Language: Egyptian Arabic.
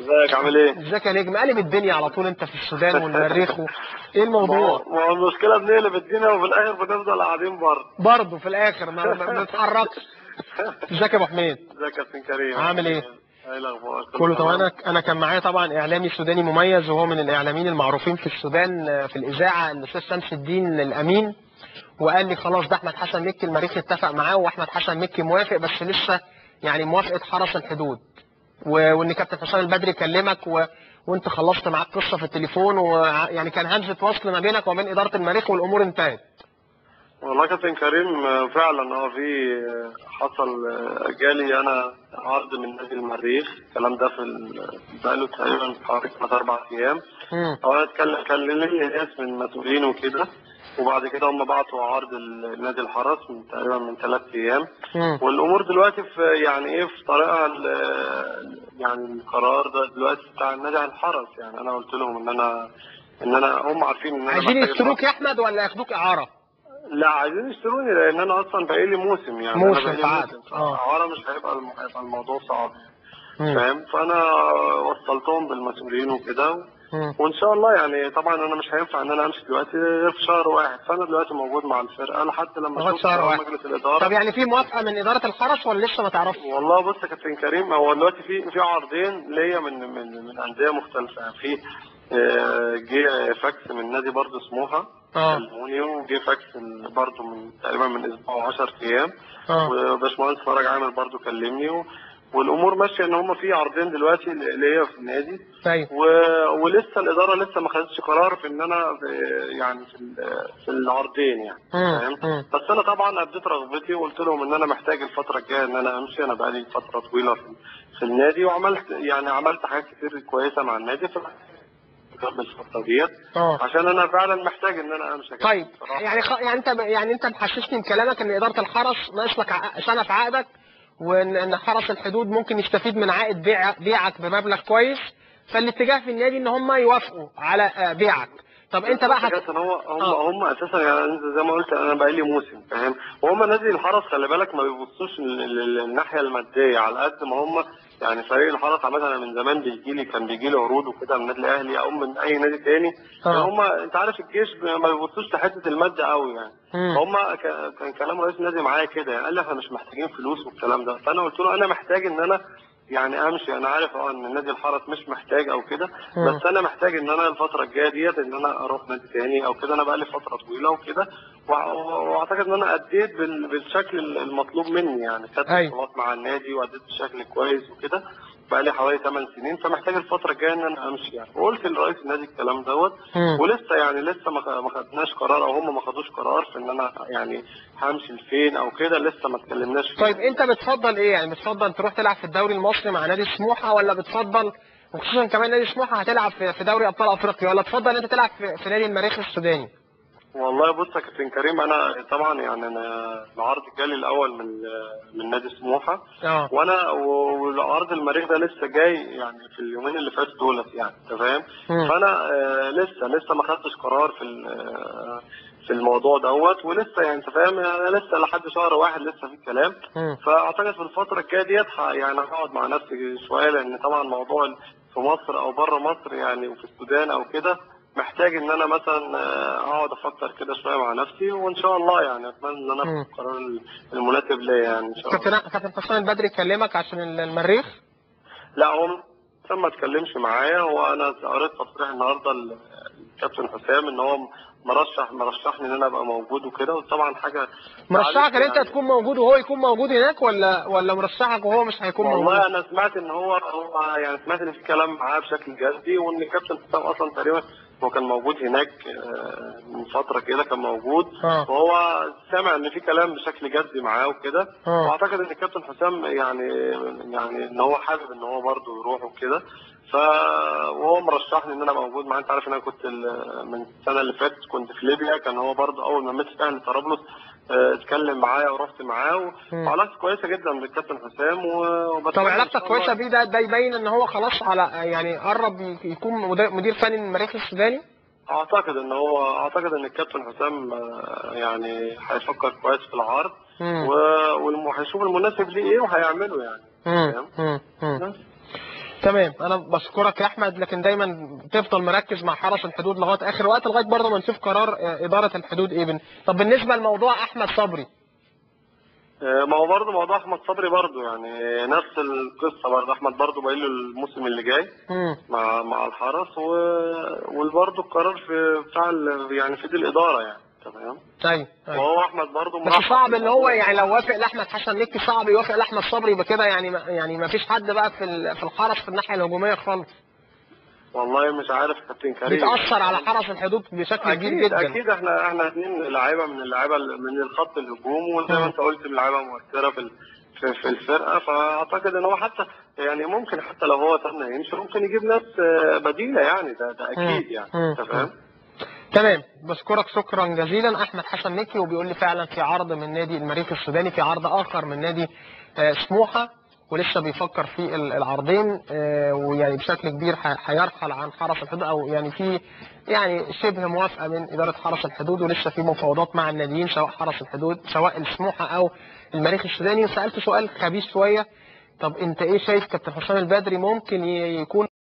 ازيك عامل ايه؟ ازيك يا نجم قلب الدنيا على طول انت في السودان والمريخ و... ايه ما هو الموضوع ما هو المشكله بنقلب الدنيا وفي الاخر بنفضل قاعدين بره برضه في الاخر ما ما ما بنتحركش ازيك يا ابو حميد ازيك يا كابتن كريم عامل ايه؟ ايه الاخبار؟ كله تمام انا انا كان معايا طبعا اعلامي سوداني مميز وهو من الاعلاميين المعروفين في السودان آه، في الاذاعه الاستاذ شمس الدين الامين وقال لي خلاص ده احمد حسن مكي المريخ اتفق معاه واحمد حسن مكي موافق بس لسه يعني موافقه حرس الحدود و- وان كابتن حسام البدري كلمك و... وانت خلصت معاك قصه في التليفون ويعني كان همزه وصل ما بينك وبين اداره المريخ والامور انتهت والله يا كابتن كريم آه، فعلا اه في آه، حصل آه، جالي انا عرض من نادي المريخ الكلام ده في ال- بقاله تقريبا حوالي ثلاث اربع ايام مم. هو انا اتكلم كلمني ناس من مسؤولين وكده وبعد كده هم بعتوا عرض النادي الحرس من تقريبا من ثلاث ايام مم. والامور دلوقتي في يعني ايه في طريقها ال- يعني القرار ده دلوقتي بتاع النادي على الحرس يعني انا قلت لهم ان انا ان انا هم عارفين ان انا عايزين محتاج يشتروك يا احمد ولا ياخدوك اعاره لا عايزين يشتروني لان انا اصلا بقالي لي موسم يعني موسم انا بقالي في عقد. موسم آه. فعارة مش هيبقى الم- هيبقى الموضوع صعب مم. فاهم فانا وصلتهم بالمسؤولين وكده مم. وان شاء الله يعني طبعا انا مش هينفع ان انا امشي دلوقتي غير في شهر واحد فانا دلوقتي موجود مع الفرقه لحد لما لغاية اشوف شهر قرار واحد. مجلس الاداره طب يعني في موافقه من اداره الحرس ولا لسه ما تعرفش والله بص يا كابتن كريم هو دلوقتي في في عرضين ليا من من من انديه مختلفه يعني في آه، جه فاكس من نادي برضه سموحه اه كلموني وجه فاكس برضه من تقريبا من اسبوع و10 ايام اه وباشمهندس فرج عامر برضه كلمني و... والامور ماشيه ان هم في عرضين دلوقتي ليا في النادي طيب و... ولسه الاداره لسه ما خدتش قرار في ان انا في يعني في, ال- في العرضين يعني مم. فاهم مم. بس انا طبعا اديت رغبتي وقلت لهم ان انا محتاج الفتره الجايه ان انا امشي انا بقالي فتره طويله في, في النادي وعملت يعني عملت حاجات كتير كويسه مع النادي ف أكمل الفتره ديت اه عشان انا فعلا محتاج ان انا امشي يا كابتن طيب بصراحة. يعني خ... يعني انت يعني انت محسسني بكلامك ان اداره الحرس ناقص لك ع- سنه في عقدك وان ان حرس الحدود ممكن يستفيد من عائد بيع بيعك بمبلغ كويس فالاتجاه في النادي ان هم يوافقوا على آه، بيعك طب انت بقى هت... هت... هو هم آه. هم اساسا يعني انت زي ما قلت انا بقالي موسم فاهم وهم نادي الحرس خلي بالك ما بيبصوش لل- لل- للناحيه الماديه على قد ما هم يعني فريق الحرس عامه انا من زمان بيجي لي كان بيجي لي عروض وكده من النادي الاهلي او من اي نادي تاني آه. هم انت عارف الجيش ب- ما بيبصوش لحته الماده قوي يعني مم. هم ك- كان كلام رئيس النادي معايا كده يعني قال لي احنا مش محتاجين فلوس والكلام ده فانا قلت له انا محتاج ان انا يعني امشي انا عارف اه ان نادي الحرس مش محتاج او كده مم. بس انا محتاج ان انا الفتره الجايه ديت ان انا اروح نادي تاني او كده انا بقالي فتره طويله وكده وع- واعتقد ان انا اديت بال- بالشكل المطلوب مني يعني خدت أيوة. بطولات مع النادي واديت بشكل كويس وكده بقالي حوالي 8 سنين فمحتاج الفتره الجايه ان انا امشي يعني وقلت لرئيس النادي الكلام دوت مم. ولسه يعني لسه ما خ- ما خدناش قرار او هم ما خدوش قرار في ان انا يعني همشي لفين او كده لسه ما اتكلمناش فيه طيب انت بتفضل ايه يعني بتفضل تروح تلعب في الدوري المصري مع نادي سموحه ولا بتفضل وخصوصا كمان نادي سموحه هتلعب في في دوري ابطال افريقيا ولا تفضل انت تلعب في, في نادي المريخ السوداني والله بص يا كابتن كريم انا طبعا يعني انا العرض جالي الاول من من نادي سموحه اه وانا والعرض المريخ ده لسه جاي يعني في اليومين اللي فاتوا دولت يعني انت فاهم مم. فانا آه، لسه لسه ما خدتش قرار في ال- آه، في الموضوع دوت ولسه يعني انت فاهم يعني لسه لحد شهر واحد لسه في كلام مم. فاعتقد في الفتره الجايه ديت ه- يعني هقعد مع نفسي شويه لان طبعا موضوع في مصر او بره مصر يعني وفي السودان او كده محتاج ان انا مثلا آه، اقعد افكر كده شويه مع نفسي وان شاء الله يعني اتمنى ان انا مم. اخد القرار المناسب ليا يعني ان شاء الله كابتن كابتن حسام البدري كلمك عشان ال- المريخ لا هو حسام ما اتكلمش معايا هو انا قريت تصريح النهارده الكابتن حسام ان هو مرشح مرشحني ان انا ابقى موجود وكده وطبعا حاجه مرشحك ان انت يعني- تكون موجود وهو يكون موجود هناك ولا ولا مرشحك وهو مش هيكون موجود والله انا سمعت ان هو هو يعني سمعت ان في كلام معاه بشكل جدي وان الكابتن حسام اصلا تقريبا هو كان موجود هناك آه، من فتره كده كان موجود اه وهو سامع ان في كلام بشكل جدي معاه وكده اه واعتقد ان الكابتن حسام يعني يعني ان هو حابب ان هو برضه يروح وكده ف وهو مرشحني ان انا أبقى موجود معاه انت عارف ان انا كنت ال- من السنه اللي فاتت كنت في ليبيا كان هو برضه اول ما مسك اهلي طرابلس آه، اتكلم معايا ورحت معاه و- مم. وعلاقتي كويسه جدا بالكابتن حسام و- وبتمنى طب إن علاقتك شاء الله- كويسه بيه ده ده يبين ان هو خلاص على يعني قرب ي- يكون مدير, مدير فني للمريخ السوداني اعتقد ان هو اعتقد ان الكابتن حسام آه، يعني هيفكر كويس في العرض مم. و- وهيشوف المناسب ليه ايه وهيعمله يعني مم. فاهم؟ مم. مم. بس. تمام انا بشكرك يا احمد لكن دايما تفضل مركز مع حرس الحدود لغايه اخر وقت لغايه برضه ما نشوف قرار آه، اداره الحدود ايه بن... طب بالنسبه لموضوع احمد صبري آه، ما هو برضه موضوع احمد صبري برضه يعني نفس القصه برضه احمد برضه باين له الموسم اللي جاي مم. مع مع الحرس و... وبرضه القرار في بتاع ال... يعني في دي الاداره يعني تمام ايوه ايوه وهو احمد برضه بس صعب ان هو يعني لو وافق لاحمد حسن مكي صعب يوافق لاحمد صبري يبقى كده يعني ما يعني ما فيش حد بقى في ال- في الحرس في الناحيه الهجوميه خالص والله مش عارف كابتن كريم بيتاثر على حرس الحدود بشكل كبير اكيد جدا اكيد احنا احنا اثنين لعيبه من اللعيبه من الخط الهجوم وزي ما انت قلت من لعيبه مؤثره في ال- في, في الفرقه فاعتقد ان هو حتى يعني ممكن حتى لو هو تم يمشي ممكن يجيب ناس آه، بديله يعني ده ده اكيد يعني مم. انت فاهم؟ تمام بشكرك شكرا جزيلا احمد حسن مكي وبيقول لي فعلا في عرض من نادي المريخ السوداني في عرض اخر من نادي آه، سموحه ولسه بيفكر في ال- العرضين آه، ويعني بشكل كبير ح- هيرحل عن حرس الحدود او يعني في يعني شبه موافقه من اداره حرس الحدود ولسه في مفاوضات مع الناديين سواء حرس الحدود سواء السموحه او المريخ السوداني وسالت سؤال خبيث شويه طب انت ايه شايف كابتن حسام البدري ممكن ي- يكون